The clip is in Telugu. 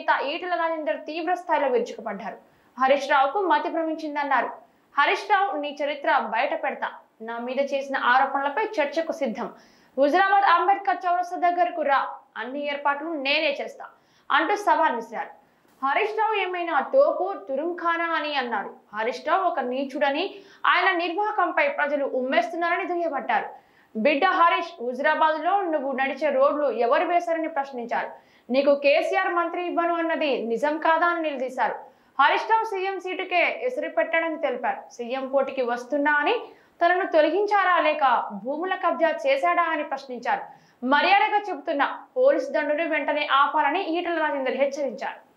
నేత ఈటల రాజేందర్ తీవ్ర స్థాయిలో విరుచుకుపడ్డారు హరీష్ రావుకు మతి భ్రమించిందన్నారు హరీష్ రావు నీ చరిత్ర బయట పెడతా నా మీద చేసిన ఆరోపణలపై చర్చకు సిద్ధం హుజరాబాద్ అంబేద్కర్ చౌరస్తా దగ్గరకు రా అన్ని ఏర్పాట్లు నేనే చేస్తా అంటూ సవాల్ విసిరారు హరీష్ రావు ఏమైనా తోపు తురుంఖానా అని అన్నారు హరీష్ రావు ఒక నీచుడని ఆయన నిర్వాహకంపై ప్రజలు ఉమ్మేస్తున్నారని దుయ్యబట్టారు బిడ్డ హరీష్ హుజరాబాద్ లో నువ్వు నడిచే రోడ్లు ఎవరు వేశారని ప్రశ్నించారు నీకు కేసీఆర్ మంత్రి ఇవ్వను అన్నది నిజం కాదా అని నిలదీశారు హరీష్ రావు సీఎం సీటుకే ఎసిరి పెట్టాడని తెలిపారు సీఎం పోటీకి వస్తున్నా అని తనను తొలగించారా లేక భూముల కబ్జా చేశాడా అని ప్రశ్నించారు మర్యాదగా చెబుతున్న పోలీసు దండును వెంటనే ఆపాలని ఈటల రాజేందర్ హెచ్చరించారు